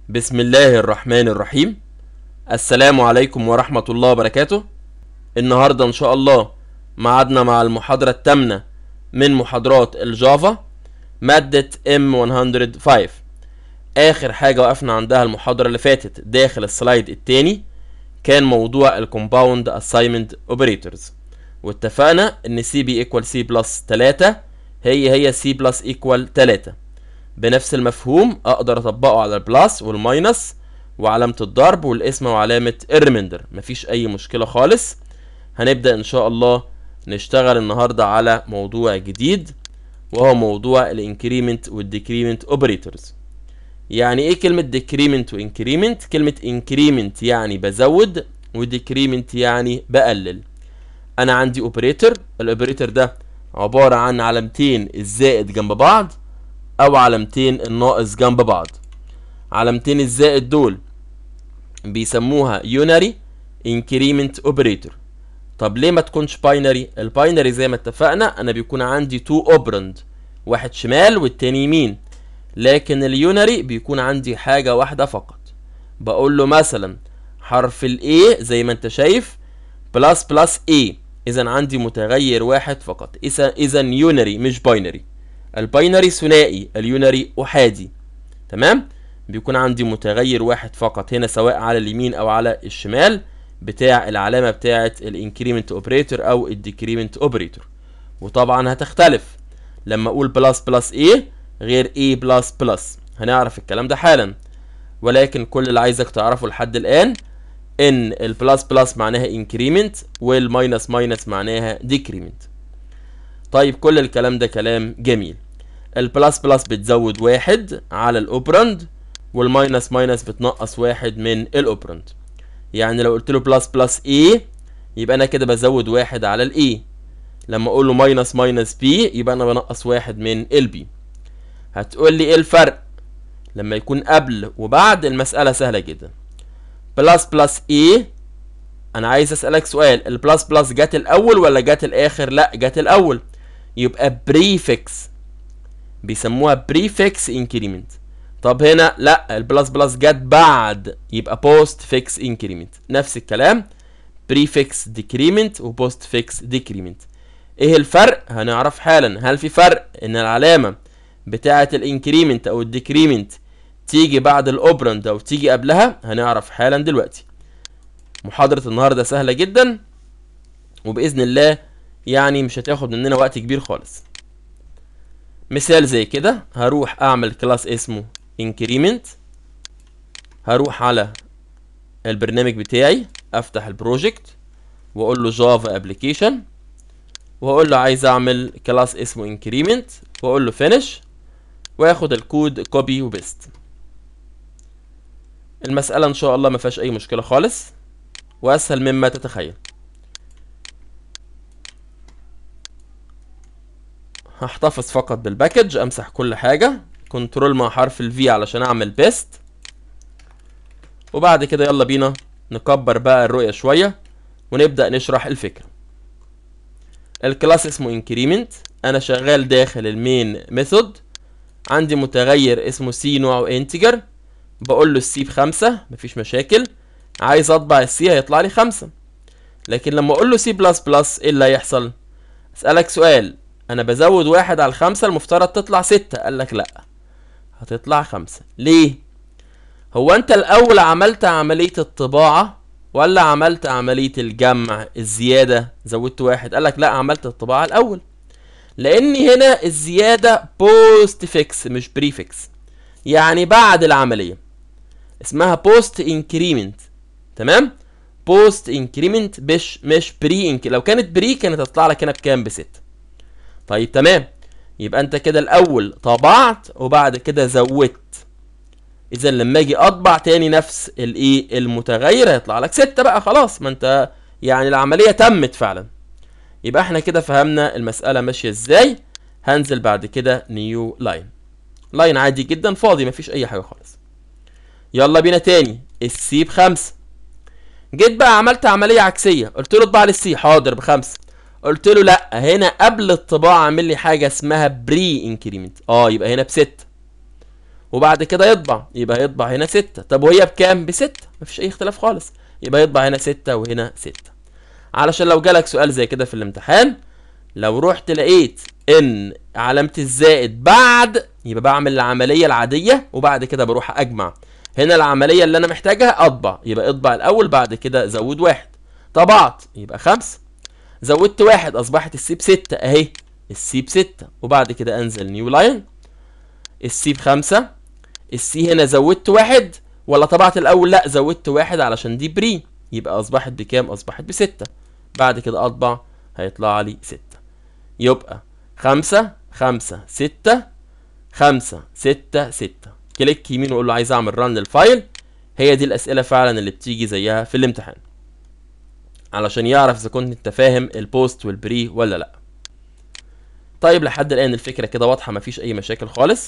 بسم الله الرحمن الرحيم السلام عليكم ورحمة الله وبركاته النهاردة إن شاء الله معادنا مع المحاضرة الثامنة من محاضرات الجافا مادة M105 آخر حاجة وقفنا عندها المحاضرة اللي فاتت داخل السلايد التاني كان موضوع الكومباوند assignment operators واتفقنا ان C B equal C plus 3 هي هي C plus equal 3 بنفس المفهوم اقدر اطبقه على البلس والماينس وعلامة الضرب والقسمة وعلامة الريميندر مفيش اي مشكلة خالص هنبدأ ان شاء الله نشتغل النهاردة على موضوع جديد وهو موضوع الانكريمنت والديكريمنت اوبريتورز يعني ايه كلمة ديكريمنت وانكريمنت كلمة انكريمنت يعني بزود وديكريمنت يعني بقلل انا عندي اوبريتور الاوبريتور ده عبارة عن علامتين الزائد جنب بعض او علامتين الناقص جنب بعض علامتين الزائد دول بيسموها يوناري انكريمنت اوبريتور طب ليه ما تكونش باينري الباينري زي ما اتفقنا انا بيكون عندي تو اوبرند واحد شمال والتاني يمين لكن اليوناري بيكون عندي حاجة واحدة فقط بقول له مثلا حرف الاي زي ما انت شايف بلس بلس اي اذا عندي متغير واحد فقط اذا اذا يوناري مش باينري الباينري ثنائي اليوناري احادي تمام بيكون عندي متغير واحد فقط هنا سواء على اليمين او على الشمال بتاع العلامه بتاعه الانكريمنت اوبريتور او الديكريمنت اوبريتور وطبعا هتختلف لما اقول بلس بلس ايه غير ايه بلس بلس هنعرف الكلام ده حالا ولكن كل اللي عايزك تعرفه لحد الان ان البلس بلس معناها انكريمنت والماينس ماينس معناها ديكريمنت طيب كل الكلام ده كلام جميل البلس بلس بتزود واحد على الاوبرند والماينس ماينس بتنقص واحد من الاوبرند يعني لو قلت له بلس بلس اي يبقى انا كده بزود واحد على الاي لما اقول له ماينس ماينس بي يبقى انا بنقص واحد من البي هتقول لي ايه الفرق لما يكون قبل وبعد المسألة سهلة جدا بلس بلس اي انا عايز اسألك سؤال البلس بلس جت الاول ولا جت الاخر لا جت الاول يبقى بريفكس بيسموها بريفكس انكريمنت طب هنا لا البلس بلس جت بعد يبقى بوست فيكس انكريمنت نفس الكلام بريفكس ديكريمنت وبوست فيكس ديكريمنت ايه الفرق هنعرف حالا هل في فرق ان العلامه بتاعه الانكريمنت او الديكريمنت تيجي بعد الاوبرند او تيجي قبلها هنعرف حالا دلوقتي محاضره النهارده سهله جدا وباذن الله يعني مش هتاخد مننا وقت كبير خالص مثال زي كده هروح اعمل كلاس اسمه increment هروح على البرنامج بتاعي افتح البروجكت واقول له جافا ابلكيشن واقول له عايز اعمل كلاس اسمه increment واقول له finish واخد الكود كوبي وبيست المسألة ان شاء الله ما فيهاش اي مشكلة خالص واسهل مما تتخيل هحتفظ فقط بالباكج امسح كل حاجة كنترول مع حرف الفي علشان اعمل بيست وبعد كده يلا بينا نكبر بقى الرؤية شوية ونبدأ نشرح الفكرة الكلاس اسمه increment انا شغال داخل المين ميثود عندي متغير اسمه سي نوعه انتجر بقول له السي بخمسة مفيش مشاكل عايز اطبع السي هيطلع لي خمسة لكن لما اقول له سي بلس بلس ايه اللي هيحصل اسألك سؤال انا بزود واحد على الخمسة المفترض تطلع ستة قالك لا هتطلع خمسة ليه هو انت الاول عملت عملية الطباعة ولا عملت عملية الجمع الزيادة زودت واحد قالك لا عملت الطباعة الاول لان هنا الزيادة بوست فيكس مش بريفكس يعني بعد العملية اسمها بوست انكريمنت تمام بوست انكريمنت مش مش بري انك لو كانت بري كانت هتطلع لك هنا بكام بستة طيب تمام يبقى انت كده الاول طبعت وبعد كده زودت اذا لما اجي اطبع تاني نفس الايه المتغير هيطلع لك ستة بقى خلاص ما انت يعني العملية تمت فعلا يبقى احنا كده فهمنا المسألة ماشية ازاي هنزل بعد كده نيو لاين لاين عادي جدا فاضي مفيش اي حاجة خالص يلا بينا تاني السي بخمسة جيت بقى عملت عملية عكسية قلت له اطبع لي السي حاضر بخمسة قلت له لا هنا قبل الطباعة اعمل لي حاجة اسمها بري انكريمنت اه يبقى هنا بستة وبعد كده يطبع يبقى هيطبع هنا ستة طب وهي بكام بستة مفيش اي اختلاف خالص يبقى يطبع هنا ستة وهنا ستة علشان لو جالك سؤال زي كده في الامتحان لو رحت لقيت ان علامة الزائد بعد يبقى بعمل العملية العادية وبعد كده بروح اجمع هنا العملية اللي انا محتاجها اطبع يبقى اطبع الاول بعد كده زود واحد طبعت يبقى خمسة زودت واحد اصبحت السي بستة اهي السي بستة وبعد كده انزل نيو لاين السي بخمسة السي هنا زودت واحد ولا طبعت الاول لا زودت واحد علشان دي بري يبقى اصبحت بكام اصبحت بستة بعد كده اطبع هيطلع لي ستة يبقى خمسة خمسة ستة خمسة ستة ستة كليك يمين وقول له عايز اعمل ران للفايل هي دي الاسئله فعلا اللي بتيجي زيها في الامتحان علشان يعرف اذا كنت انت فاهم البوست والبري ولا لا طيب لحد الان الفكره كده واضحه مفيش اي مشاكل خالص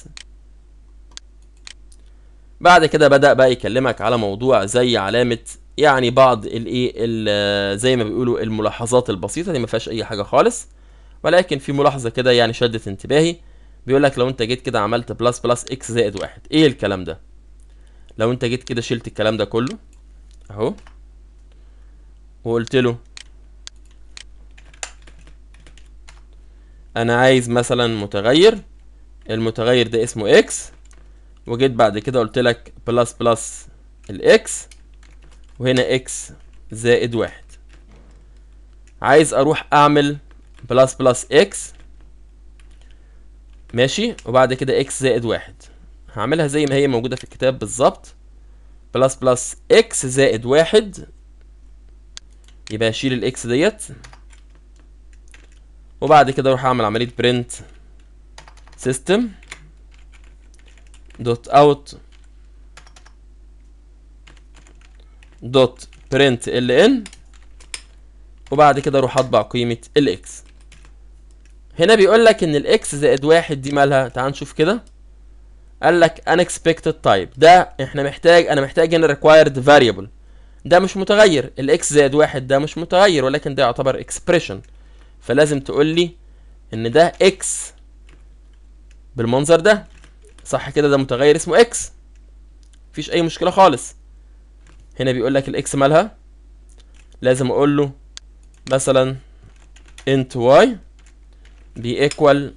بعد كده بدا بقى يكلمك على موضوع زي علامه يعني بعض الايه زي ما بيقولوا الملاحظات البسيطه دي ما فيهاش اي حاجه خالص ولكن في ملاحظه كده يعني شدت انتباهي بيقول لك لو انت جيت كده عملت بلس بلس اكس زائد واحد ايه الكلام ده لو انت جيت كده شلت الكلام ده كله اهو وقلت له انا عايز مثلا متغير المتغير ده اسمه اكس وجيت بعد كده قلت لك بلس بلس الاكس وهنا اكس زائد واحد عايز اروح اعمل بلس بلس اكس ماشي وبعد كده اكس زائد واحد هعملها زي ما هي موجودة في الكتاب بالظبط بلس بلس اكس زائد واحد يبقى اشيل الاكس ديت وبعد كده اروح اعمل عملية برنت سيستم دوت اوت دوت برنت ال ان وبعد كده اروح اطبع قيمة الاكس هنا بيقول لك ان الاكس زائد واحد دي مالها تعال نشوف كده قال لك unexpected type ده احنا محتاج انا محتاج هنا required variable ده مش متغير الاكس زائد واحد ده مش متغير ولكن ده يعتبر expression فلازم تقول لي ان ده اكس بالمنظر ده صح كده ده متغير اسمه اكس مفيش اي مشكله خالص هنا بيقول لك الاكس مالها لازم اقول له مثلا int y بيكوال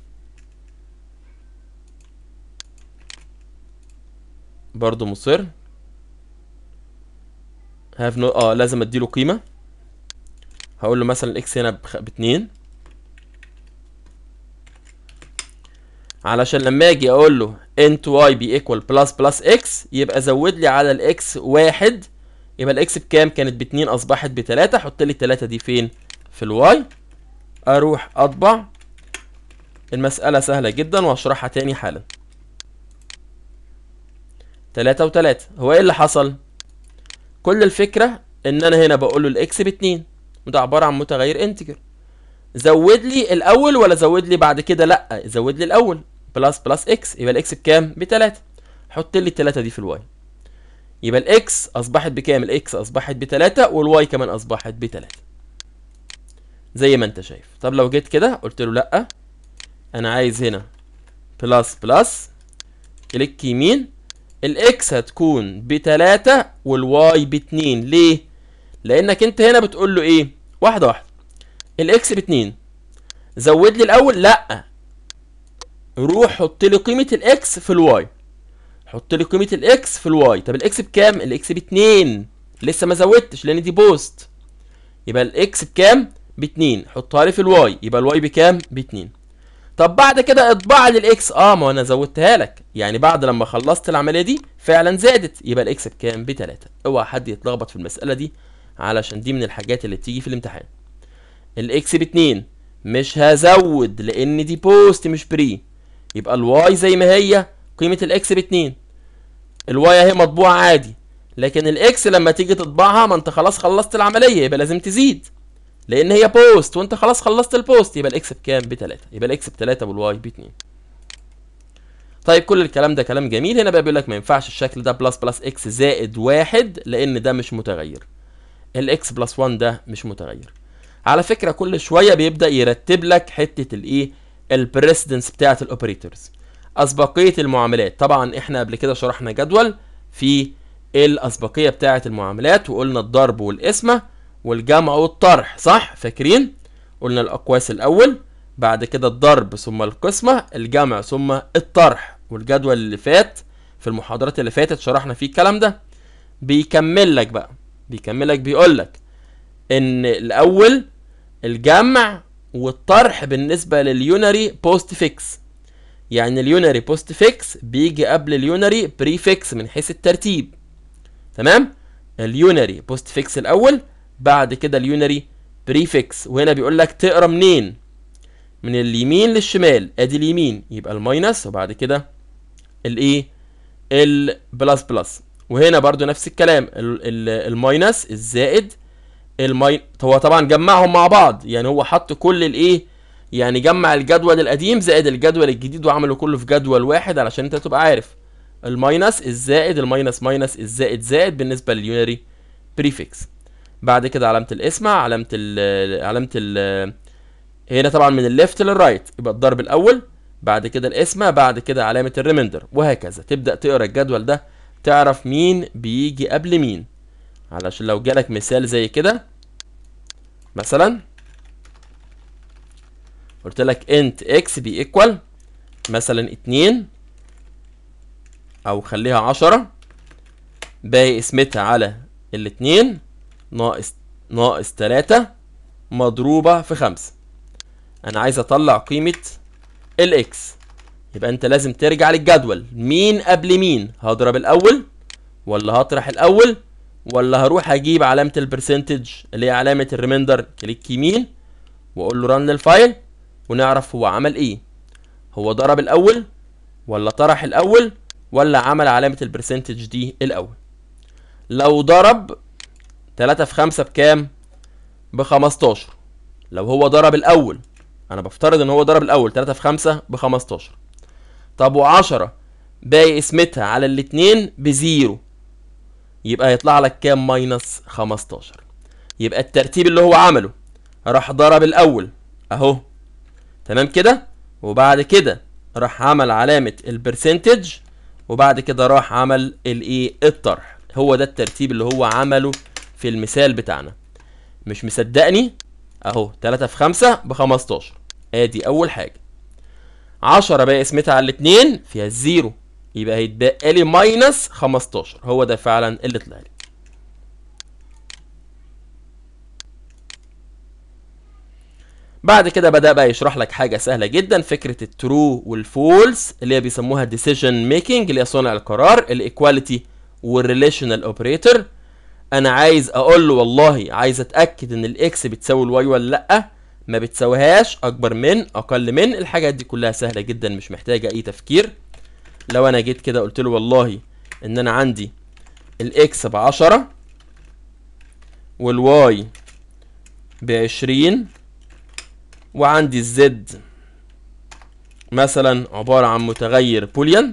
برضو مصر have no اه لازم اديله قيمة هقول له مثلا الاكس هنا بخ... باتنين علشان لما اجي اقول له int y بيكوال بلس بلس x يبقى زود لي على الاكس واحد يبقى الاكس بكام كانت باتنين اصبحت بتلاتة حط لي التلاتة دي فين في الواي اروح اطبع المسألة سهلة جدا واشرحها تاني حالا تلاتة وتلاتة هو ايه اللي حصل كل الفكرة ان انا هنا بقول له الاكس باتنين وده عبارة عن متغير انتجر زود لي الاول ولا زود لي بعد كده لا زود لي الاول بلس بلس اكس يبقى الاكس بكام بتلاتة حط لي التلاتة دي في الواي يبقى الاكس اصبحت بكام الاكس اصبحت بتلاتة والواي كمان اصبحت بتلاتة زي ما انت شايف طب لو جيت كده قلت له لا انا عايز هنا بلس بلس كليك يمين الاكس هتكون بتلاتة والواي باتنين ليه لانك انت هنا بتقول له ايه واحده واحده الاكس باتنين زود لي الاول لا روح حط لي قيمه الاكس في الواي حط لي قيمه الاكس في الواي طب الاكس بكام الاكس باتنين لسه ما زودتش لان دي بوست يبقى الاكس بكام باتنين حطها لي في الواي يبقى الواي بكام باتنين طب بعد كده اطبع لي الاكس اه ما انا زودتها لك يعني بعد لما خلصت العمليه دي فعلا زادت يبقى الاكس بكام بتلاتة اوعى حد يتلخبط في المساله دي علشان دي من الحاجات اللي بتيجي في الامتحان الاكس باتنين مش هزود لان دي بوست مش بري يبقى الواي زي ما هي قيمه الاكس باتنين الواي اهي مطبوعه عادي لكن الاكس لما تيجي تطبعها ما انت خلاص خلصت العمليه يبقى لازم تزيد لان هي بوست وانت خلاص خلصت البوست يبقى الاكس بكام بتلاتة يبقى الاكس بتلاتة والواي باتنين طيب كل الكلام ده كلام جميل هنا بقى بيقول لك ما ينفعش الشكل ده بلس بلس اكس زائد واحد لان ده مش متغير الاكس بلس 1 ده مش متغير على فكره كل شويه بيبدا يرتب لك حته الايه البريسيدنس بتاعه الاوبريتورز اسبقيه المعاملات طبعا احنا قبل كده شرحنا جدول في الاسبقيه بتاعه المعاملات وقلنا الضرب والقسمه والجمع والطرح صح فاكرين قلنا الاقواس الاول بعد كده الضرب ثم القسمه الجمع ثم الطرح والجدول اللي فات في المحاضرات اللي فاتت شرحنا فيه الكلام ده بيكمل لك بقى بيكمل لك بيقول لك ان الاول الجمع والطرح بالنسبه لليونري بوست فيكس يعني اليونري بوست فيكس بيجي قبل اليونري بريفكس من حيث الترتيب تمام اليونري بوست فيكس الاول بعد كده اليونري بريفكس وهنا بيقول لك تقرا منين من اليمين للشمال ادي اليمين يبقى الماينس وبعد كده الايه البلس بلس وهنا برضو نفس الكلام ال- ال- الماينس الزائد الماي هو طبعا جمعهم مع بعض يعني هو حط كل الايه يعني جمع الجدول القديم زائد الجدول الجديد وعمله كله في جدول واحد علشان انت تبقى عارف الماينس الزائد الماينس ماينس الزائد زائد بالنسبه لليونري بريفكس بعد كده علامه القسمه علامه ال علامه ال هنا طبعا من الليفت للرايت يبقى الضرب الاول بعد كده القسمه بعد كده علامه الريميندر وهكذا تبدا تقرا الجدول ده تعرف مين بيجي قبل مين علشان لو جالك مثال زي كده مثلا قلت لك انت اكس بي ايكوال مثلا اتنين او خليها عشرة باقي قسمتها على الاتنين ناقص ناقص تلاتة مضروبة في خمسة انا عايز اطلع قيمة الاكس يبقى انت لازم ترجع للجدول مين قبل مين هضرب الاول ولا هطرح الاول ولا هروح اجيب علامة البرسنتج اللي هي علامة الريميندر كليك يمين واقول له رن للفايل ونعرف هو عمل ايه هو ضرب الاول ولا طرح الاول ولا عمل علامة البرسنتج دي الاول لو ضرب 3 في 5 بكام ب 15 لو هو ضرب الاول انا بفترض ان هو ضرب الاول 3 في 5 ب 15 طب و10 باقي قسمتها على الاتنين بزيرو يبقى هيطلع لك كام ماينس 15 يبقى الترتيب اللي هو عمله راح ضرب الاول اهو تمام كده وبعد كده راح عمل علامة البرسنتج وبعد كده راح عمل الايه الطرح هو ده الترتيب اللي هو عمله في المثال بتاعنا مش مصدقني اهو 3 في 5 ب 15 ادي اول حاجة 10 بقى قسمتها على الاتنين فيها الزيرو يبقى هيتبقى لي ماينس 15 هو ده فعلا اللي طلع لي بعد كده بدأ بقى يشرح لك حاجة سهلة جدا فكرة الترو والفولس اللي هي بيسموها ديسيجن ميكنج اللي هي صنع القرار الايكواليتي والريليشنال اوبريتور انا عايز اقول له والله عايز اتاكد ان الاكس بتساوي الواي ولا لا ما بتساويهاش اكبر من اقل من الحاجات دي كلها سهله جدا مش محتاجه اي تفكير لو انا جيت كده قلت له والله ان انا عندي الاكس بعشرة والواي بعشرين وعندي الزد مثلا عبارة عن متغير بوليان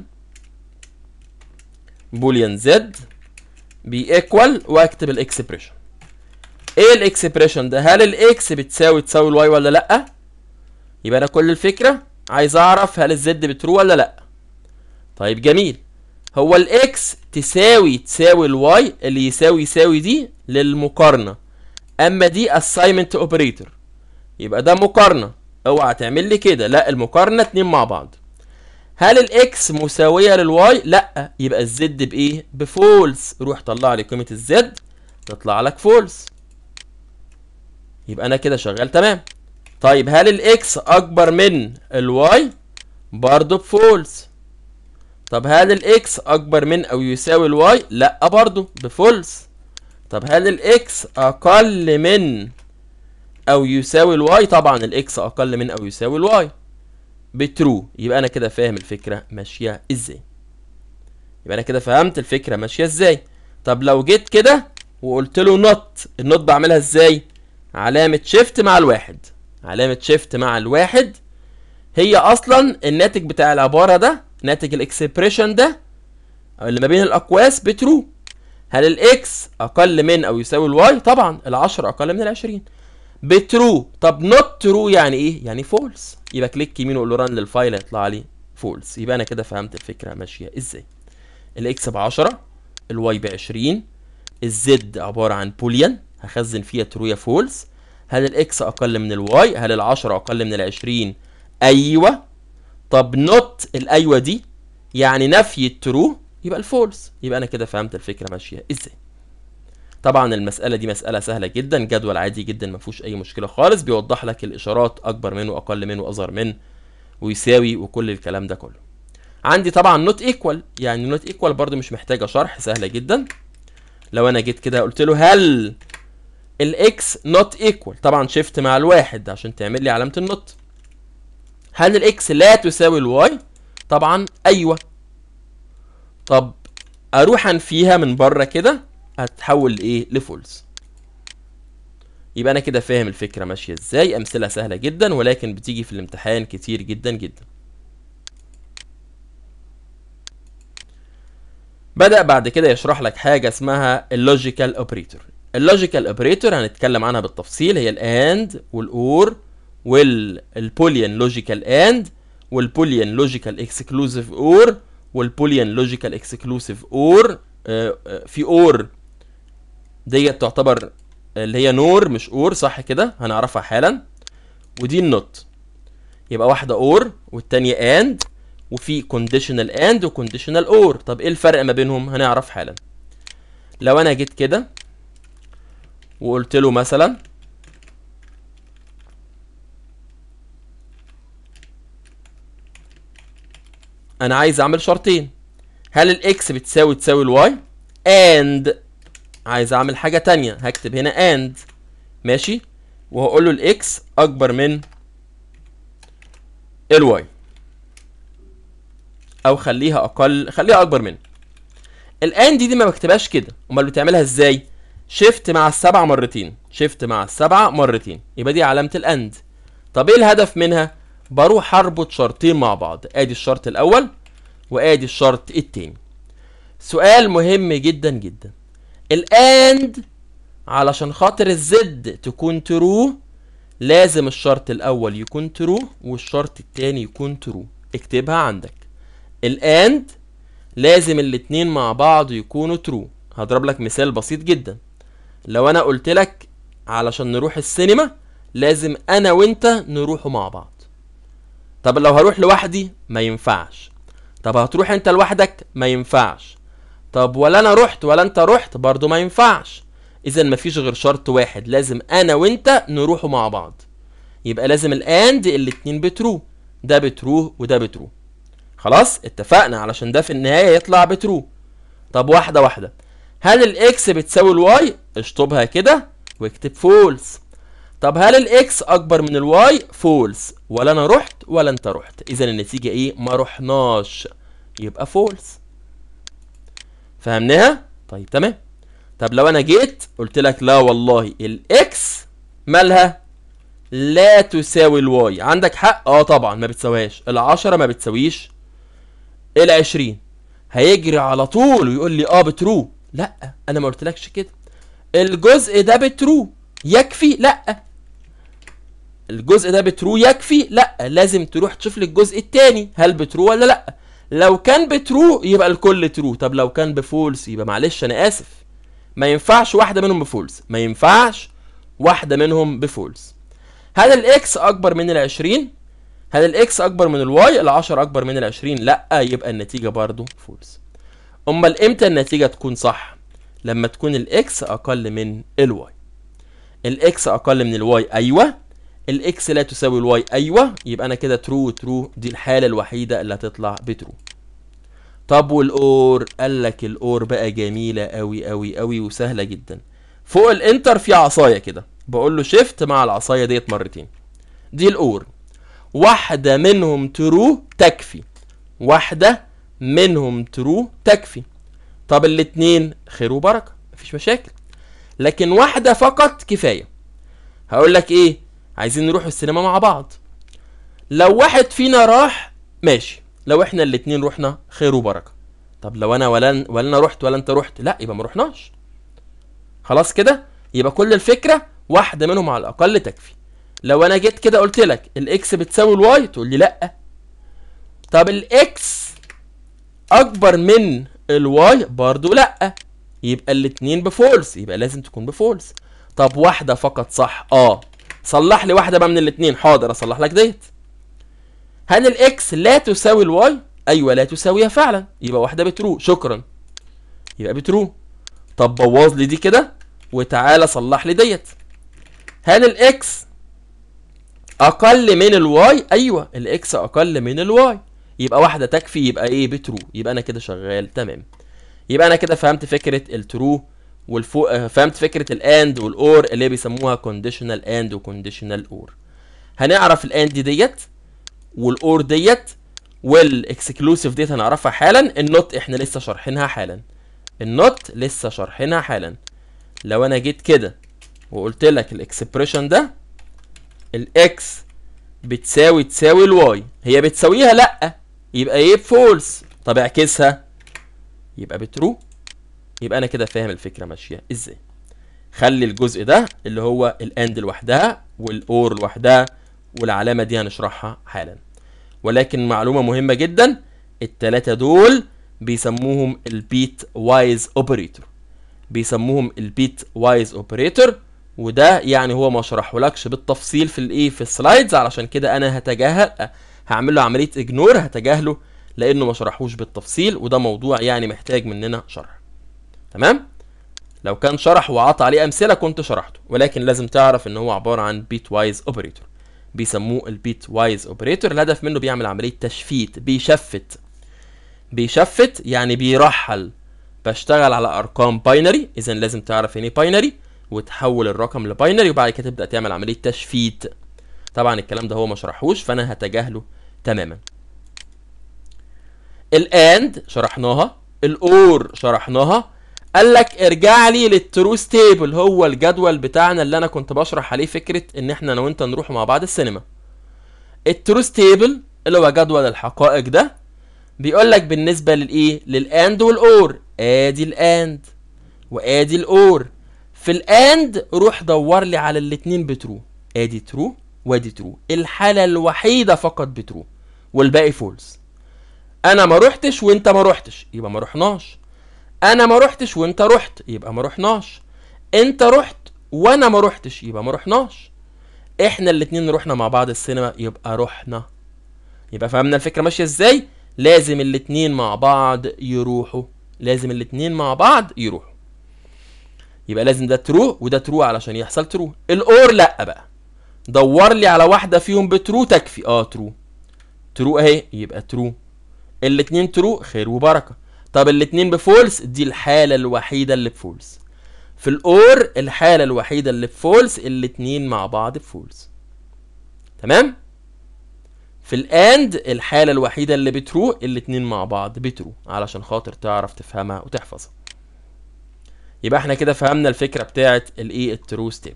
بوليان زد بيكوال واكتب الاكسبريشن ايه الاكسبريشن ده هل الاكس بتساوي تساوي الواي ولا لا يبقى انا كل الفكره عايز اعرف هل الزد بترو ولا لا طيب جميل هو الاكس تساوي تساوي الواي اللي يساوي يساوي دي للمقارنه اما دي assignment اوبريتور يبقى ده مقارنه اوعى تعمل لي كده لا المقارنه اتنين مع بعض هل الاكس مساويه للواي لا يبقى الزد بايه بفولس روح طلع لي قيمه الزد تطلع لك فولس يبقى انا كده شغال تمام طيب هل الاكس اكبر من الواي برضه بفولس طب هل الاكس اكبر من او يساوي الواي لا برضه بفولس طب هل الاكس اقل من او يساوي الواي طبعا الاكس اقل من او يساوي الواي بترو يبقى انا كده فاهم الفكره ماشيه ازاي يبقى انا كده فهمت الفكره ماشيه ازاي طب لو جيت كده وقلت له نوت النوت بعملها ازاي علامه شيفت مع الواحد علامه شيفت مع الواحد هي اصلا الناتج بتاع العباره ده ناتج الاكسبريشن ده اللي ما بين الاقواس بترو هل الاكس اقل من او يساوي الواي طبعا ال10 اقل من ال20 بترو طب نوت ترو يعني ايه يعني فولس يبقى كليك يمين وقول له ران للفايل هيطلع لي فولس يبقى انا كده فهمت الفكره ماشيه ازاي الاكس ب 10 الواي ب 20 الزد عباره عن بوليان هخزن فيها ترو يا فولس هل الاكس اقل من الواي هل ال10 اقل من ال20 ايوه طب نوت الايوه دي يعني نفي الترو يبقى الفولس يبقى انا كده فهمت الفكره ماشيه ازاي طبعا المساله دي مساله سهله جدا جدول عادي جدا ما فيهوش اي مشكله خالص بيوضح لك الاشارات اكبر منه واقل منه واصغر منه ويساوي وكل الكلام ده كله عندي طبعا نوت ايكوال يعني نوت ايكوال برضو مش محتاجه شرح سهله جدا لو انا جيت كده قلت له هل الاكس نوت ايكوال طبعا شيفت مع الواحد عشان تعمل لي علامه النوت هل الاكس لا تساوي الواي طبعا ايوه طب اروح انفيها من بره كده هتتحول لايه لفولس يبقى انا كده فاهم الفكره ماشيه ازاي امثله سهله جدا ولكن بتيجي في الامتحان كتير جدا جدا بدأ بعد كده يشرح لك حاجة اسمها اللوجيكال اوبريتور اللوجيكال اوبريتور هنتكلم عنها بالتفصيل هي الاند والاور والبوليان لوجيكال اند والبوليان لوجيكال اكسكلوسيف اور والبوليان لوجيكال اكسكلوسيف اور في اور ديت تعتبر اللي هي نور مش اور صح كده هنعرفها حالا ودي النوت يبقى واحدة اور والتانية اند وفي كونديشنال اند وكونديشنال اور طب ايه الفرق ما بينهم هنعرف حالا لو انا جيت كده وقلت له مثلا انا عايز اعمل شرطين هل الاكس بتساوي تساوي الواي اند عايز اعمل حاجه تانية هكتب هنا اند ماشي وهقول له الاكس اكبر من الواي او خليها اقل خليها اكبر منه الان دي دي ما بكتبهاش كده امال بتعملها ازاي شيفت مع السبعة مرتين شيفت مع السبعة مرتين يبقى دي علامة الاند طب ايه الهدف منها بروح اربط شرطين مع بعض ادي الشرط الاول وادي الشرط التاني سؤال مهم جدا جدا الاند علشان خاطر الزد تكون ترو لازم الشرط الاول يكون ترو والشرط التاني يكون ترو اكتبها عندك الاند لازم الاتنين مع بعض يكونوا ترو هضرب لك مثال بسيط جدا لو انا قلت لك علشان نروح السينما لازم انا وانت نروحوا مع بعض طب لو هروح لوحدي ما ينفعش طب هتروح انت لوحدك ما ينفعش طب ولا انا رحت ولا انت رحت برضو ما ينفعش اذا مفيش غير شرط واحد لازم انا وانت نروحوا مع بعض يبقى لازم الاند الاتنين بترو ده بترو وده بترو خلاص اتفقنا علشان ده في النهايه يطلع بترو طب واحده واحده هل الاكس بتساوي الواي اشطبها كده واكتب فولس طب هل الاكس اكبر من الواي فولس ولا انا رحت ولا انت رحت اذا النتيجه ايه ما رحناش يبقى فولس فهمناها طيب تمام طب لو انا جيت قلت لك لا والله الاكس مالها لا تساوي الواي عندك حق اه طبعا ما بتساويهاش العشرة ما بتساويش العشرين هيجري على طول ويقول لي اه بترو لا انا ما قلتلكش كده الجزء ده بترو يكفي لا الجزء ده بترو يكفي لا لازم تروح تشوف لي الجزء التاني هل بترو ولا لا لو كان بترو يبقى الكل ترو طب لو كان بفولس يبقى معلش انا اسف ما ينفعش واحده منهم بفولس ما ينفعش واحده منهم بفولس هل الاكس اكبر من العشرين هل الاكس اكبر من الواي العشرة اكبر من العشرين لا يبقى النتيجة برضو فولس امال امتى النتيجة تكون صح لما تكون الاكس اقل من الواي الاكس اقل من الواي ايوه الاكس لا تساوي الواي ايوه يبقى انا كده ترو ترو دي الحالة الوحيدة اللي هتطلع بترو طب والاور قال لك الاور بقى جميلة قوي قوي قوي وسهلة جدا فوق الانتر في عصاية كده بقول له شيفت مع العصاية ديت مرتين دي الاور واحدة منهم ترو تكفي واحدة منهم ترو تكفي طب الاتنين خير وبركة مفيش مشاكل لكن واحدة فقط كفاية هقول لك ايه عايزين نروح السينما مع بعض لو واحد فينا راح ماشي لو احنا الاتنين رحنا خير وبركة طب لو انا ولا ولا انا رحت ولا انت رحت لا يبقى ما رحناش خلاص كده يبقى كل الفكرة واحدة منهم على الاقل تكفي لو انا جيت كده قلت لك الاكس بتساوي الواي تقول لي لا طب الاكس اكبر من الواي برضو لا يبقى الاتنين بفولس يبقى لازم تكون بفولس طب واحده فقط صح اه صلح لي واحده بقى من الاتنين حاضر اصلح لك ديت هل الاكس لا تساوي الواي ايوه لا تساويها فعلا يبقى واحده بترو شكرا يبقى بترو طب بوظ لي دي كده وتعالى صلح لي ديت هل الاكس اقل من الواي ايوه الاكس اقل من الواي يبقى واحده تكفي يبقى ايه بترو يبقى انا كده شغال تمام يبقى انا كده فهمت فكره الترو والفو آه، فهمت فكره الاند والاور اللي بيسموها كونديشنال اند وكونديشنال اور هنعرف الاند ديت والاور ديت والاكسكلوسيف ديت هنعرفها حالا النوت احنا لسه شارحينها حالا النوت لسه شارحينها حالا لو انا جيت كده وقلت لك الاكسبريشن ده الاكس بتساوي تساوي الواي هي بتساويها لا يبقى ايه فولس طب اعكسها يبقى بترو يبقى انا كده فاهم الفكره ماشيه ازاي خلي الجزء ده اللي هو الاند لوحدها والاور لوحدها والعلامه دي هنشرحها حالا ولكن معلومه مهمه جدا التلاتة دول بيسموهم البيت وايز اوبريتور بيسموهم البيت وايز اوبريتور وده يعني هو ما شرحهولكش بالتفصيل في الايه في السلايدز علشان كده انا هتجاهل هعمل له عمليه اجنور هتجاهله لانه ما شرحوش بالتفصيل وده موضوع يعني محتاج مننا شرح تمام لو كان شرح وعطى عليه امثله كنت شرحته ولكن لازم تعرف ان هو عباره عن بيت وايز اوبريتور بيسموه البيت وايز اوبريتور الهدف منه بيعمل عمليه تشفيت بيشفت بيشفت يعني بيرحل بشتغل على ارقام باينري اذا لازم تعرف يعني ايه باينري وتحول الرقم لباينري وبعد كده تبدا تعمل عمليه تشفيت طبعا الكلام ده هو ما شرحوش فانا هتجاهله تماما الاند شرحناها الاور شرحناها قال لك ارجع لي للتروس تيبل هو الجدول بتاعنا اللي انا كنت بشرح عليه فكره ان احنا انا وانت نروح مع بعض السينما التروس تيبل اللي هو جدول الحقائق ده بيقول لك بالنسبه للايه للاند والاور ادي الاند وادي الاور في الاند روح دور لي على الاتنين بترو ادي ترو وادي ترو الحاله الوحيده فقط بترو والباقي فولس انا ما روحتش وانت ما روحتش يبقى ما رحناش انا ما روحتش وانت رحت يبقى ما رحناش انت رحت وانا ما روحتش يبقى ما رحناش احنا الاتنين رحنا مع بعض السينما يبقى رحنا يبقى فهمنا الفكره ماشيه ازاي لازم الاتنين مع بعض يروحوا لازم الاتنين مع بعض يروحوا يبقى لازم ده ترو وده ترو علشان يحصل ترو الاور لا بقى دور لي على واحده فيهم بترو تكفي اه ترو ترو اهي يبقى ترو الاتنين ترو خير وبركه طب الاتنين بفولس دي الحاله الوحيده اللي بفولس في الاور الحاله الوحيده اللي بفولس الاتنين مع بعض بفولس تمام في الاند الحاله الوحيده اللي بترو الاتنين مع بعض بترو علشان خاطر تعرف تفهمها وتحفظها يبقى احنا كده فهمنا الفكره بتاعت الايه الترو ستيبل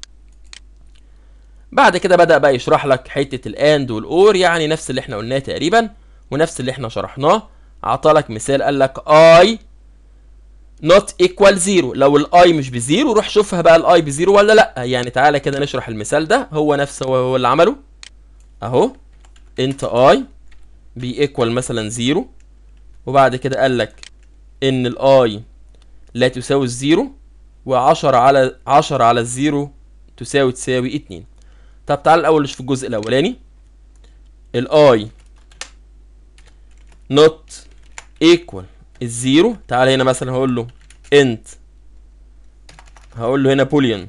بعد كده بدا بقى يشرح لك حته الاند والاور يعني نفس اللي احنا قلناه تقريبا ونفس اللي احنا شرحناه عطالك مثال قال لك اي نوت ايكوال زيرو لو الاي مش بزيرو روح شوفها بقى الاي بزيرو ولا لا يعني تعالى كده نشرح المثال ده هو نفسه هو, هو اللي عمله اهو انت اي بي ايكوال مثلا زيرو وبعد كده قال لك ان الاي لا تساوي الزيرو وعشرة على عشرة على الزيرو تساوي تساوي اتنين طب تعال الاول نشوف الجزء الاولاني الاي نوت ايكوال الزيرو تعال هنا مثلا هقول له انت هقول له هنا بوليان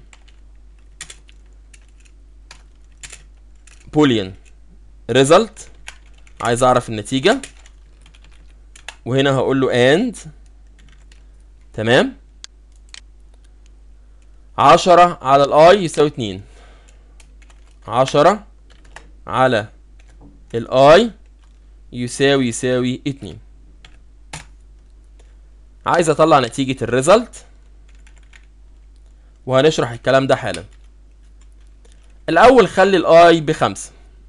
بوليان ريزلت عايز اعرف النتيجة وهنا هقول له اند تمام عشرة على الاي يساوي اتنين عشرة على الاي يساوي يساوي اتنين عايز اطلع نتيجة الريزلت وهنشرح الكلام ده حالا الاول خلي الاي بخمسة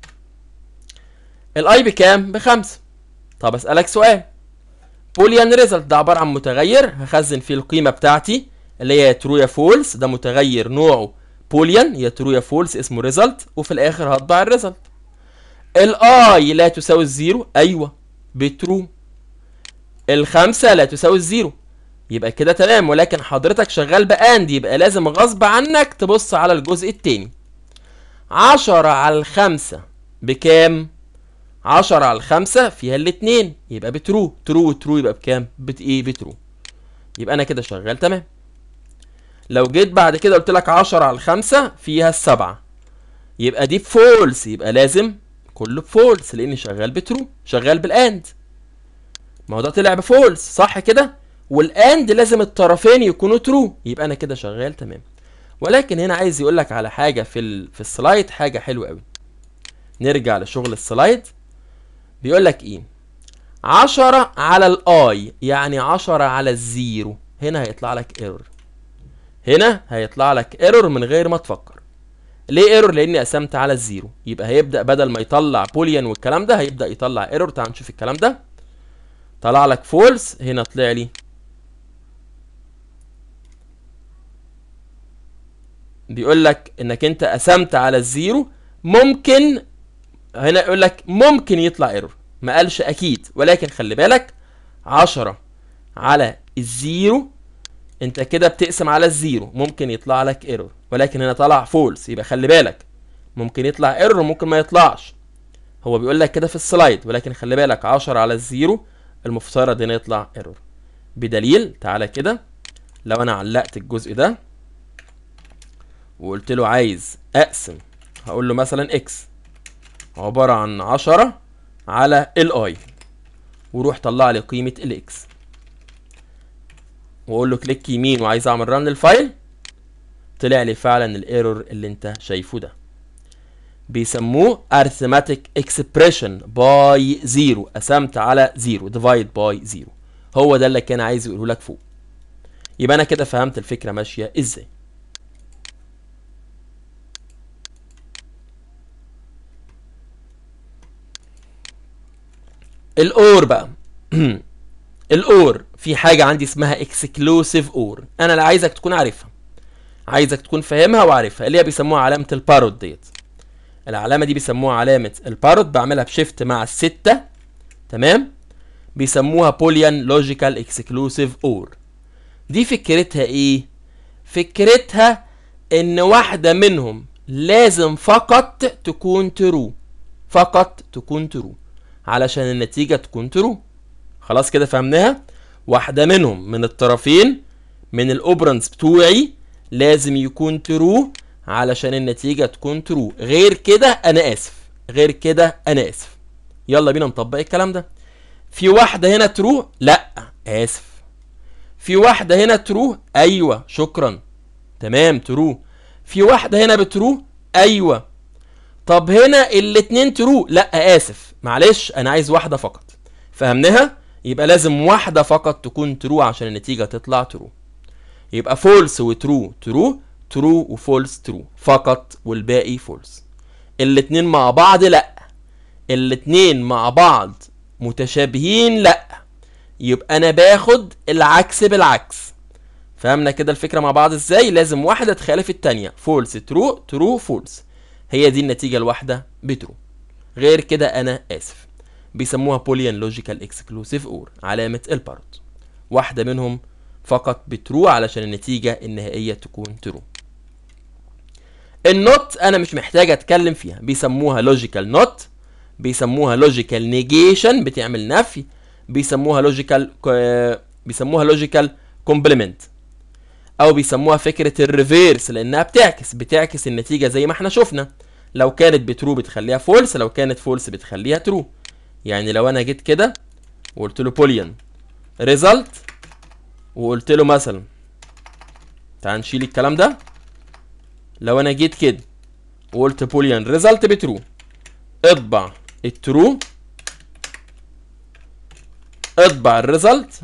الاي بكام بخمسة طب اسألك سؤال بوليان ريزلت ده عبارة عن متغير هخزن فيه القيمة بتاعتي اللي هي ترو يا فولس ده متغير نوعه بوليان يا ترو يا فولس اسمه ريزلت وفي الاخر هطبع الريزلت الاي لا تساوي الزيرو ايوه بترو الخمسة لا تساوي الزيرو يبقى كده تمام ولكن حضرتك شغال باند يبقى لازم غصب عنك تبص على الجزء التاني عشرة على الخمسة بكام؟ عشرة على الخمسة فيها الاتنين يبقى بترو ترو ترو يبقى بكام؟ بت ايه بترو يبقى انا كده شغال تمام لو جيت بعد كده قلت لك عشرة على الخمسة فيها السبعة يبقى دي بفولس يبقى لازم كله بفولس لاني شغال بترو شغال بالاند ما هو ده طلع بفولس صح كده والاند لازم الطرفين يكونوا ترو يبقى انا كده شغال تمام ولكن هنا عايز يقول لك على حاجه في ال... في السلايد حاجه حلوه قوي نرجع لشغل السلايد بيقول لك ايه 10 على الاي يعني 10 على الزيرو هنا هيطلع لك ايرور هنا هيطلع لك ايرور من غير ما تفكر ليه ايرور لاني قسمت على الزيرو يبقى هيبدا بدل ما يطلع بوليان والكلام ده هيبدا يطلع ايرور تعال نشوف الكلام ده طلع لك فولس هنا طلع لي بيقول لك انك انت قسمت على الزيرو ممكن هنا يقول لك ممكن يطلع ايرور ما قالش اكيد ولكن خلي بالك 10 على الزيرو انت كده بتقسم على الزيرو ممكن يطلع لك ايرور ولكن هنا طلع فولس يبقى خلي بالك ممكن يطلع ايرور وممكن ما يطلعش هو بيقول لك كده في السلايد ولكن خلي بالك 10 على الزيرو المفترض هنا يطلع ايرور بدليل تعالى كده لو انا علقت الجزء ده وقلت له عايز اقسم هقول له مثلا اكس عبارة عن عشرة على الاي وروح طلع لي قيمة الاكس واقول له كليك يمين وعايز اعمل ران للفايل طلع لي فعلا الايرور اللي انت شايفه ده بيسموه arithmetic expression by zero قسمت على zero divide by zero هو ده اللي كان عايز يقوله لك فوق يبقى انا كده فهمت الفكره ماشيه ازاي الاور بقى الاور في حاجه عندي اسمها اكسكلوسيف اور انا اللي عايزك تكون عارفها عايزك تكون فاهمها وعارفها اللي هي بيسموها علامه البارود ديت العلامه دي بيسموها علامه البارود بعملها بشيفت مع الستة تمام بيسموها بوليان لوجيكال اكسكلوسيف اور دي فكرتها ايه فكرتها ان واحده منهم لازم فقط تكون ترو فقط تكون ترو علشان النتيجه تكون ترو خلاص كده فهمناها واحده منهم من الطرفين من الاوبرنز بتوعي لازم يكون ترو علشان النتيجة تكون ترو غير كده انا اسف غير كده انا اسف يلا بينا نطبق الكلام ده في واحدة هنا ترو لا اسف في واحدة هنا ترو ايوه شكرا تمام ترو في واحدة هنا بترو ايوه طب هنا الاتنين ترو لا اسف معلش انا عايز واحدة فقط فهمناها يبقى لازم واحدة فقط تكون ترو عشان النتيجة تطلع ترو يبقى فولس وترو ترو ترو وفولس ترو فقط والباقي فولس الاتنين مع بعض لا الاتنين مع بعض متشابهين لا يبقى انا باخد العكس بالعكس فهمنا كده الفكره مع بعض ازاي لازم واحده تخالف التانية فولس ترو ترو فولس هي دي النتيجه الواحده بترو غير كده انا اسف بيسموها بوليان لوجيكال اكسكلوسيف اور علامه البارود واحده منهم فقط بترو علشان النتيجه النهائيه تكون ترو النوت انا مش محتاج اتكلم فيها بيسموها لوجيكال نوت بيسموها لوجيكال نيجيشن بتعمل نفي بيسموها لوجيكال بيسموها لوجيكال كومبلمنت او بيسموها فكره الريفيرس لانها بتعكس بتعكس النتيجه زي ما احنا شفنا لو كانت بترو بتخليها فولس لو كانت فولس بتخليها ترو يعني لو انا جيت كده وقلت له بوليان ريزلت وقلت له مثلا تعال نشيل الكلام ده لو انا جيت كده وقلت بوليان ريزلت بترو اطبع الترو اطبع الريزلت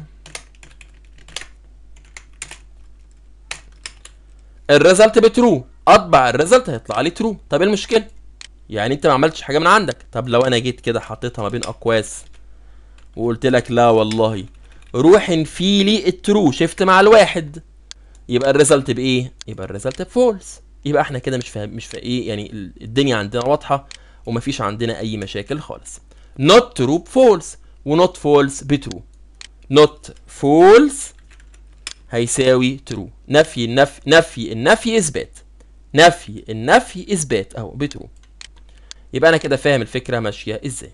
الريزلت بترو اطبع الريزلت هيطلع لي ترو طب ايه المشكله يعني انت ما عملتش حاجه من عندك طب لو انا جيت كده حطيتها ما بين اقواس وقلت لك لا والله روح انفي لي الترو شيفت مع الواحد يبقى الريزلت بايه يبقى الريزلت بفولس يبقى احنا كده مش فاهم مش فاهم ايه يعني الدنيا عندنا واضحه ومفيش عندنا اي مشاكل خالص not true false و not false بترو not false هيساوي true نفي النفي نفي النفي اثبات نفي النفي اثبات اهو بترو يبقى انا كده فاهم الفكره ماشيه ازاي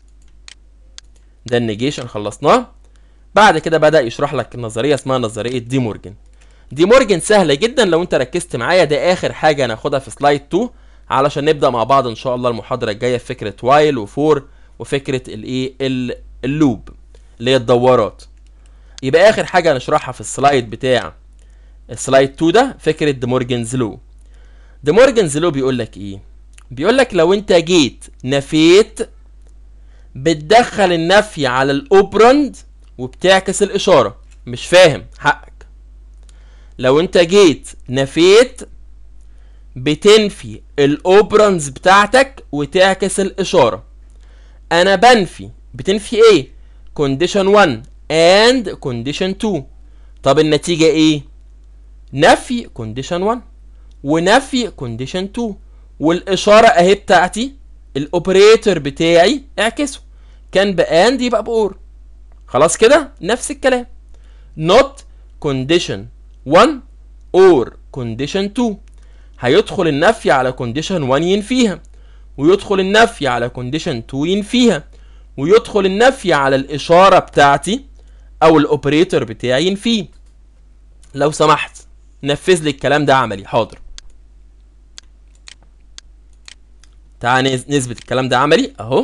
ده النيجيشن خلصناه بعد كده بدا يشرح لك النظريه اسمها نظريه دي مورجن دي مورجن سهله جدا لو انت ركزت معايا ده اخر حاجه هناخدها في سلايد 2 علشان نبدا مع بعض ان شاء الله المحاضره الجايه في فكره وايل وفور وفكره الايه اللوب اللي هي الدورات يبقى اخر حاجه هنشرحها في السلايد بتاع السلايد 2 ده فكره دي مورجنز لو دي مورجنز لو بيقول لك ايه بيقول لك لو انت جيت نفيت بتدخل النفي على الاوبرند وبتعكس الاشاره مش فاهم حقك لو انت جيت نفيت بتنفي الاوبرنز بتاعتك وتعكس الاشاره انا بنفي بتنفي ايه condition 1 and condition 2 طب النتيجه ايه نفي condition 1 ونفي condition 2 والاشاره اهي بتاعتي الاوبريتور بتاعي اعكسه كان باند يبقى بأور خلاص كده نفس الكلام not condition 1 or condition 2 هيدخل النفي على condition 1 ينفيها ويدخل النفي على condition 2 ينفيها ويدخل النفي على الإشارة بتاعتي أو الأوبريتور بتاعي ينفيه لو سمحت نفذ لي الكلام ده عملي حاضر تعال نثبت الكلام ده عملي اهو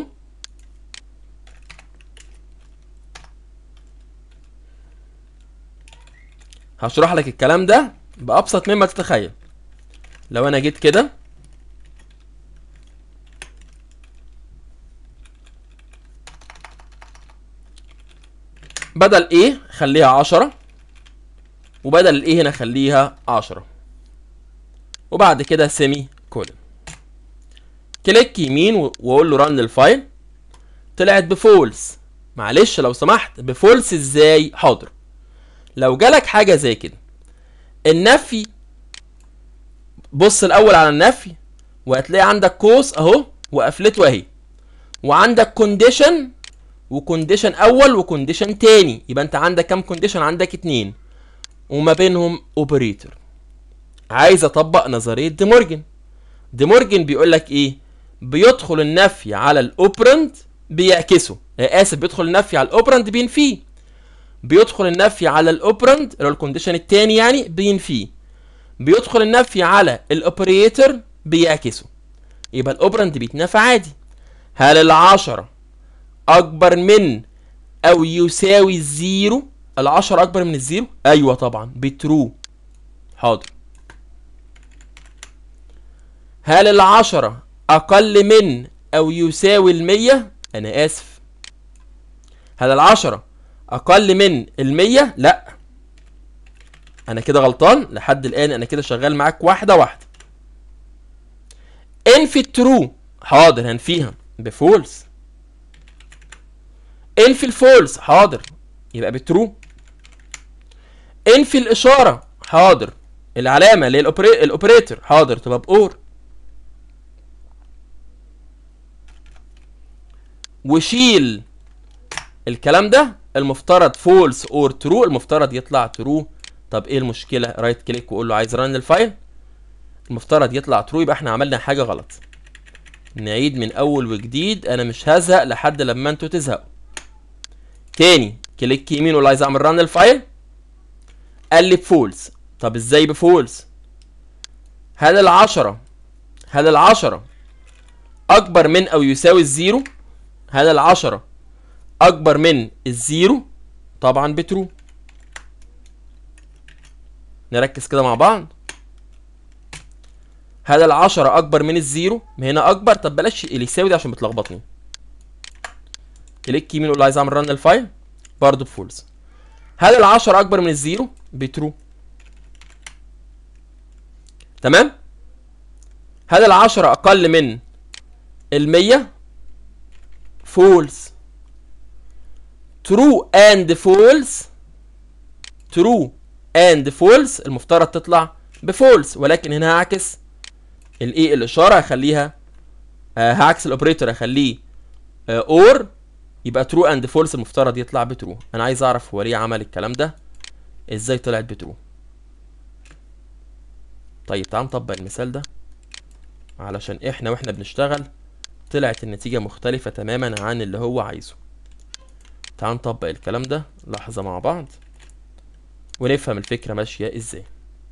هشرح لك الكلام ده بأبسط مما تتخيل لو انا جيت كده بدل ايه خليها عشرة وبدل الايه هنا خليها عشرة وبعد كده سيمي كولن كليك يمين واقول له رن الفايل طلعت بفولس معلش لو سمحت بفولس ازاي حاضر لو جالك حاجه زي كده النفي بص الاول على النفي وهتلاقي عندك قوس اهو وقفلته اهي وعندك كونديشن وكونديشن اول وكونديشن تاني يبقى انت عندك كام كونديشن عندك اتنين وما بينهم اوبريتور عايز اطبق نظريه دي مورجن دي مورجن بيقول لك ايه بيدخل النفي على الاوبرند بيعكسه اسف بيدخل النفي على الاوبرند بينفيه بيدخل النفي على الاوبرند اللي هو الكونديشن التاني يعني بينفيه بيدخل النفي على الاوبريتور بيعكسه يبقى الاوبرند بيتنفى عادي هل العشرة اكبر من او يساوي الزيرو العشرة اكبر من الزيرو ايوه طبعا بترو حاضر هل العشرة اقل من او يساوي المية انا اسف هل العشرة اقل من المية لا انا كده غلطان لحد الان انا كده شغال معاك واحدة واحدة انفي الترو حاضر هنفيها بفولس انفي الفولس حاضر يبقى بترو انفي الاشارة حاضر العلامة اللي هي الاوبريتور حاضر تبقى بأور وشيل الكلام ده المفترض فولس اور ترو المفترض يطلع ترو طب ايه المشكله رايت كليك وقول له عايز رن الفايل المفترض يطلع ترو يبقى احنا عملنا حاجه غلط نعيد من اول وجديد انا مش هزهق لحد لما انتوا تزهقوا تاني كليك يمين ولا عايز اعمل رن الفايل قال لي بفولس طب ازاي بفولس هل العشرة هل العشرة اكبر من او يساوي الزيرو هل العشرة اكبر من الزيرو طبعا بترو نركز كده مع بعض هل العشرة اكبر من الزيرو ما هنا اكبر طب بلاش اللي يساوي ده عشان بتلخبطني كليك يمين ولا عايز اعمل رن الفايل برضه بفولس هل العشرة اكبر من الزيرو بترو تمام هل العشرة اقل من المية false true and false true and false المفترض تطلع بفولس ولكن هنا هعكس الايه الاشاره هخليها آه هعكس الاوبريتور اخليه اور آه يبقى ترو اند فولس المفترض يطلع بترو انا عايز اعرف هو ليه عمل الكلام ده ازاي طلعت بترو طيب تعال نطبق المثال ده علشان احنا واحنا بنشتغل طلعت النتيجة مختلفة تماما عن اللي هو عايزه تعال نطبق الكلام ده لحظة مع بعض ونفهم الفكرة ماشية ازاي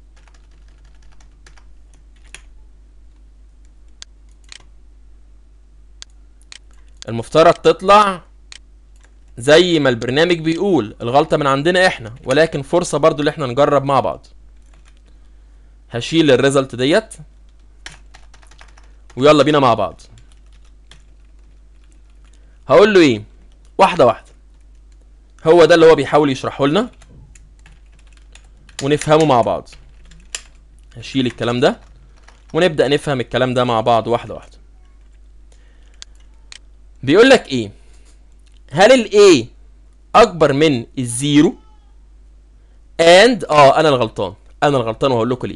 المفترض تطلع زي ما البرنامج بيقول الغلطة من عندنا احنا ولكن فرصة برضو اللي احنا نجرب مع بعض هشيل الريزلت ديت ويلا بينا مع بعض هقول له ايه واحدة واحدة هو ده اللي هو بيحاول يشرحه لنا ونفهمه مع بعض هشيل الكلام ده ونبدأ نفهم الكلام ده مع بعض واحدة واحدة بيقول لك ايه هل الاي اكبر من الزيرو and اه انا الغلطان انا الغلطان وهقول لكم ليه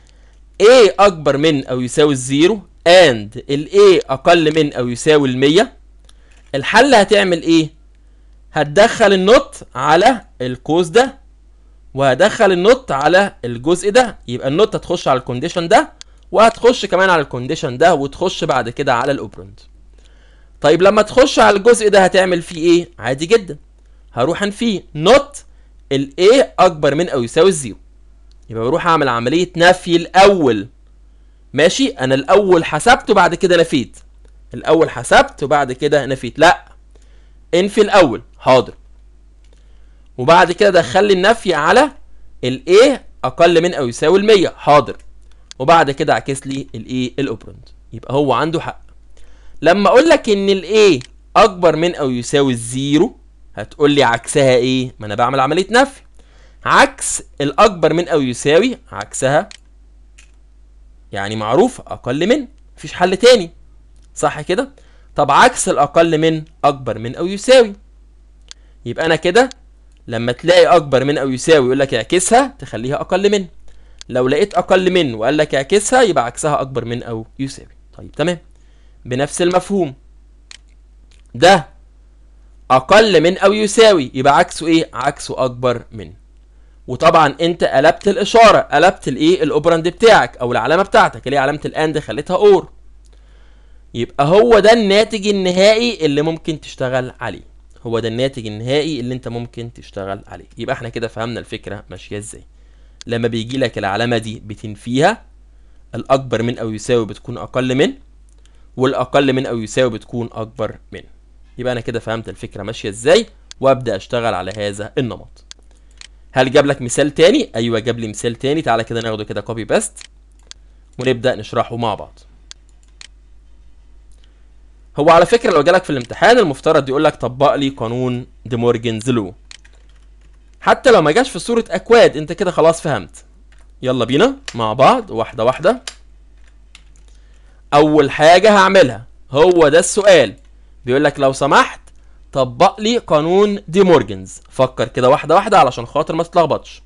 a اكبر من او يساوي الزيرو and ال a اقل من او يساوي المية الحل هتعمل ايه هتدخل النوت على القوس ده وهدخل النوت على الجزء ده يبقى النوت هتخش على الكونديشن ده وهتخش كمان على الكونديشن ده وتخش بعد كده على الاوبرند طيب لما تخش على الجزء ده هتعمل فيه ايه عادي جدا هروح فيه نوت ال A اكبر من او يساوي الزيرو يبقى بروح اعمل عمليه نفي الاول ماشي انا الاول حسبت وبعد كده نفيت الاول حسبت وبعد كده نفيت لا انفي الاول حاضر وبعد كده دخل لي النفي على ال A اقل من او يساوي ال 100 حاضر وبعد كده عكس لي ال A الاوبرند يبقى هو عنده حق لما اقول لك ان ال A اكبر من او يساوي الزيرو هتقول لي عكسها ايه ما انا بعمل عمليه نفي عكس الاكبر من او يساوي عكسها يعني معروف اقل من مفيش حل تاني صح كده طب عكس الاقل من اكبر من او يساوي يبقى انا كده لما تلاقي اكبر من او يساوي يقول لك اعكسها تخليها اقل من لو لقيت اقل من وقال لك اعكسها يبقى عكسها اكبر من او يساوي طيب تمام بنفس المفهوم ده اقل من او يساوي يبقى عكسه ايه عكسه اكبر من وطبعا انت قلبت الاشاره قلبت الايه الاوبراند بتاعك او العلامه بتاعتك اللي هي علامه الاند خليتها اور يبقى هو ده الناتج النهائي اللي ممكن تشتغل عليه هو ده الناتج النهائي اللي انت ممكن تشتغل عليه يبقى احنا كده فهمنا الفكره ماشيه ازاي لما بيجي لك العلامه دي بتنفيها الاكبر من او يساوي بتكون اقل من والاقل من او يساوي بتكون اكبر من يبقى انا كده فهمت الفكره ماشيه ازاي وابدا اشتغل على هذا النمط هل جاب لك مثال تاني ايوه جاب لي مثال تاني تعالى كده ناخده كده كوبي بيست ونبدا نشرحه مع بعض هو على فكره لو جالك في الامتحان المفترض يقول لك طبق لي قانون دي مورجنز لو حتى لو ما جاش في صوره اكواد انت كده خلاص فهمت يلا بينا مع بعض واحده واحده اول حاجه هعملها هو ده السؤال بيقول لك لو سمحت طبق لي قانون دي مورجنز فكر كده واحده واحده علشان خاطر ما تتلخبطش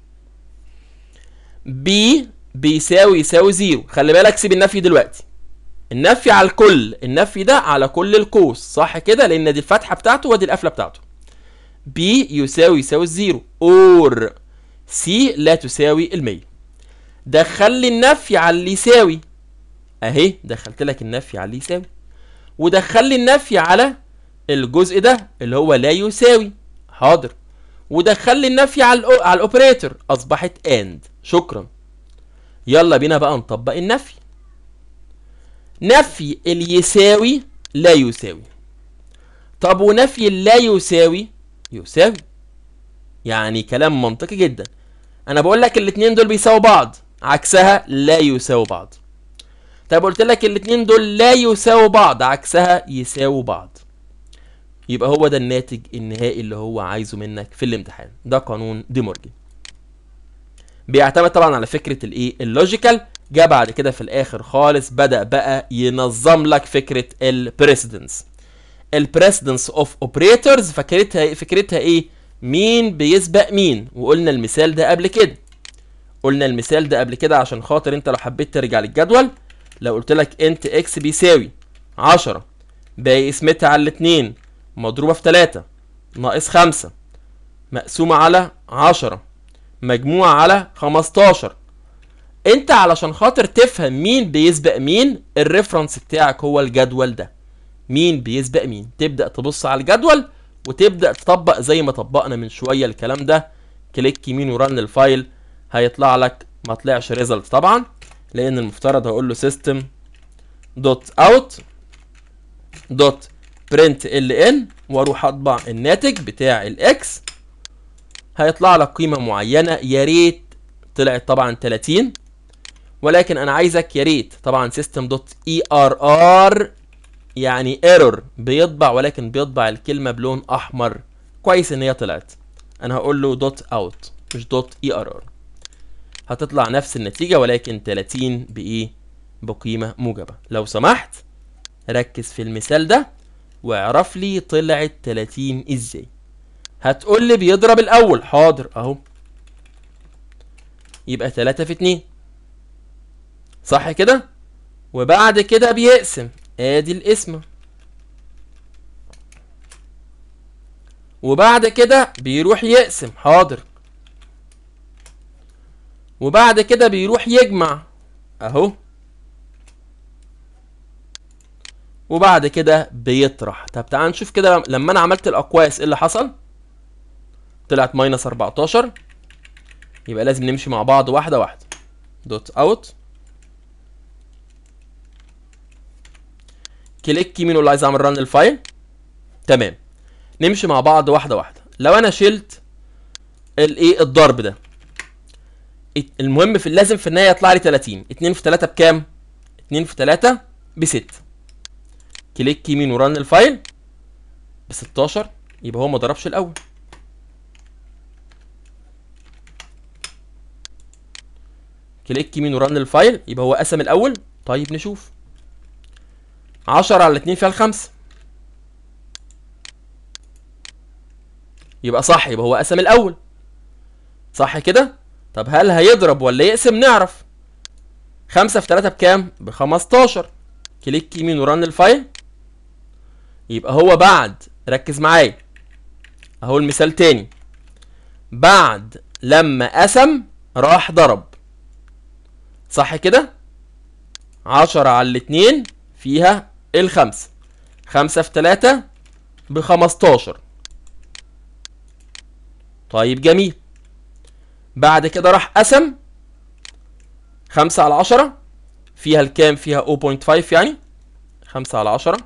بي بيساوي يساوي زيرو خلي بالك سيب النفي دلوقتي النفي على الكل النفي ده على كل القوس صح كده لان دي الفتحه بتاعته ودي القفله بتاعته بي يساوي يساوي الزيرو اور سي لا تساوي المية دخل لي النفي على اللي يساوي اهي دخلت لك النفي على اللي يساوي ودخل لي النفي على الجزء ده اللي هو لا يساوي حاضر ودخل لي النفي على الأو... على الاوبريتور اصبحت اند شكرا يلا بينا بقى نطبق النفي نفي اليساوي لا يساوي طب ونفي اللا يساوي يساوي يعني كلام منطقي جدا انا بقول لك الاتنين دول بيساووا بعض عكسها لا يساوي بعض طب قلت لك الاتنين دول لا يساووا بعض عكسها يساووا بعض يبقى هو ده الناتج النهائي اللي هو عايزه منك في الامتحان ده قانون دي مورجن بيعتمد طبعا على فكره الايه اللوجيكال جه بعد كده في الاخر خالص بدا بقى ينظم لك فكره البريسيدنس البريسيدنس اوف اوبريتورز فكرتها فكرتها ايه مين بيسبق مين وقلنا المثال ده قبل كده قلنا المثال ده قبل كده عشان خاطر انت لو حبيت ترجع للجدول لو قلت لك انت اكس بيساوي عشرة باقي قسمتها على الاتنين مضروبة في تلاتة ناقص خمسة مقسومة على عشرة مجموعة على خمستاشر انت علشان خاطر تفهم مين بيسبق مين الريفرنس بتاعك هو الجدول ده مين بيسبق مين تبدأ تبص على الجدول وتبدأ تطبق زي ما طبقنا من شوية الكلام ده كليك يمين ورن الفايل هيطلع لك ما طلعش ريزلت طبعا لان المفترض هقول له سيستم دوت اوت دوت برنت ال ان واروح اطبع الناتج بتاع الاكس هيطلع لك قيمه معينه يا ريت طلعت طبعا 30 ولكن انا عايزك يا ريت طبعا سيستم دوت اي ار ار يعني ايرور بيطبع ولكن بيطبع الكلمه بلون احمر كويس ان هي طلعت انا هقول له دوت اوت مش دوت اي ار ار هتطلع نفس النتيجة ولكن 30 بإيه؟ بقيمة موجبة لو سمحت ركز في المثال ده واعرف لي طلعت 30 ازاي هتقول لي بيضرب الأول حاضر أهو يبقى 3 في 2 صح كده؟ وبعد كده بيقسم ادي القسمة وبعد كده بيروح يقسم حاضر وبعد كده بيروح يجمع اهو وبعد كده بيطرح طب تعال نشوف كده لما انا عملت الاقواس ايه اللي حصل طلعت ماينس 14 يبقى لازم نمشي مع بعض واحده واحده دوت اوت كليك يمين واللي عايز اعمل ران الفايل تمام نمشي مع بعض واحده واحده لو انا شلت الايه الضرب ده المهم في لازم في النهايه يطلع لي 30 2 في 3 بكام 2 في 3 ب 6 كليك يمين ورن الفايل ب 16 يبقى هو ما ضربش الاول كليك يمين ورن الفايل يبقى هو قسم الاول طيب نشوف 10 على 2 فيها الخمسة يبقى صح يبقى هو قسم الاول صح كده طب هل هيضرب ولا يقسم نعرف خمسة في تلاتة بكام بخمستاشر كليك يمين ورن الفايل يبقى هو بعد ركز معايا اهو المثال تاني بعد لما قسم راح ضرب صح كده عشرة على الاتنين فيها الخمسة خمسة في تلاتة بخمستاشر طيب جميل بعد كده راح قسم خمسة على عشرة فيها الكام فيها 0.5 يعني خمسة على عشرة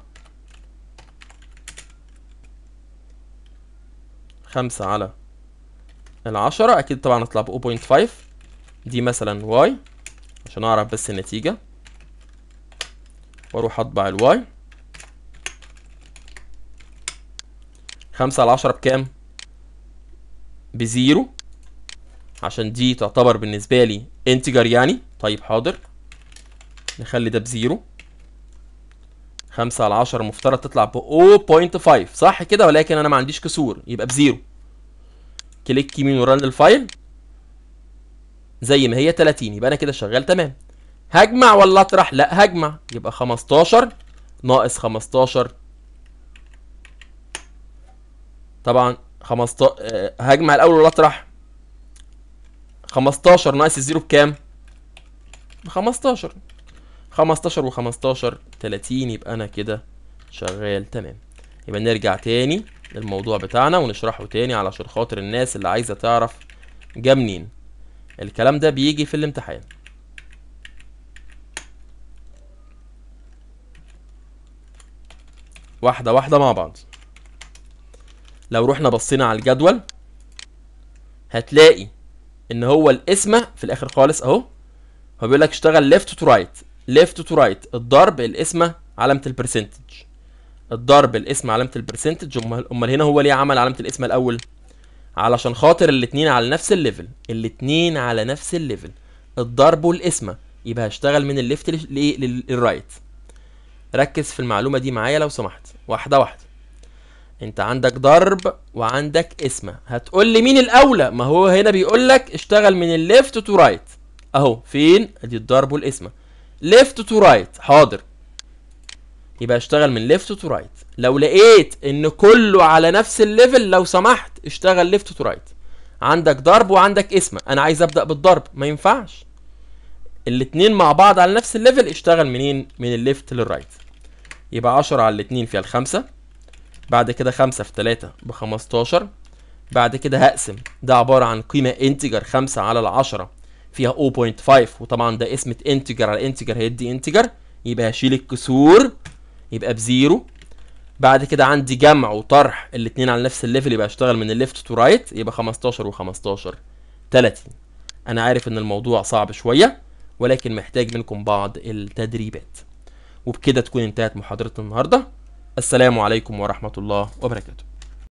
خمسة على العشرة أكيد طبعا هتطلع ب 0.5 دي مثلا واي عشان أعرف بس النتيجة وأروح أطبع الواي خمسة على عشرة بكام؟ بزيرو عشان دي تعتبر بالنسبة لي انتجر يعني طيب حاضر نخلي ده بزيرو خمسة على عشرة مفترض تطلع ب 0.5 صح كده ولكن انا ما عنديش كسور يبقى بزيرو كليك يمين ورن الفايل زي ما هي 30 يبقى انا كده شغال تمام هجمع ولا اطرح لا هجمع يبقى 15 ناقص 15 طبعا 15 آه، هجمع الاول ولا اطرح 15 ناقص الزيرو بكام؟ ب 15 15 و15 30 يبقى انا كده شغال تمام يبقى نرجع تاني للموضوع بتاعنا ونشرحه تاني علشان خاطر الناس اللي عايزه تعرف جه منين الكلام ده بيجي في الامتحان واحدة واحدة مع بعض لو رحنا بصينا على الجدول هتلاقي ان هو القسمه في الاخر خالص اهو هو بيقول لك اشتغل ليفت تو رايت ليفت تو رايت الضرب القسمه علامه البرسنتج الضرب القسمه علامه البرسنتج امال امال هنا هو ليه عمل علامه القسمه الاول علشان خاطر الاتنين على نفس الليفل الاتنين على نفس الليفل الضرب والقسمه يبقى هشتغل من الليفت للرايت ركز في المعلومه دي معايا لو سمحت واحده واحده انت عندك ضرب وعندك اسمه هتقول لي مين الاولى ما هو هنا بيقول لك اشتغل من الليفت تو رايت اهو فين ادي الضرب والاسمه ليفت تو رايت حاضر يبقى اشتغل من ليفت تو رايت لو لقيت ان كله على نفس الليفل لو سمحت اشتغل ليفت تو رايت عندك ضرب وعندك اسمه انا عايز ابدا بالضرب ما ينفعش الاتنين مع بعض على نفس الليفل اشتغل منين من الليفت للرايت يبقى 10 على الاتنين فيها الخمسة بعد كده خمسة في تلاتة بخمستاشر بعد كده هقسم ده عبارة عن قيمة انتجر خمسة على العشرة فيها 0.5 وطبعا ده اسمة انتجر على انتجر هيدي انتجر يبقى هشيل الكسور يبقى بزيرو بعد كده عندي جمع وطرح الاتنين على نفس الليفل يبقى اشتغل من الليفت تو رايت يبقى 15 و15 30 انا عارف ان الموضوع صعب شوية ولكن محتاج منكم بعض التدريبات وبكده تكون انتهت محاضرة النهاردة السلام عليكم ورحمة الله وبركاته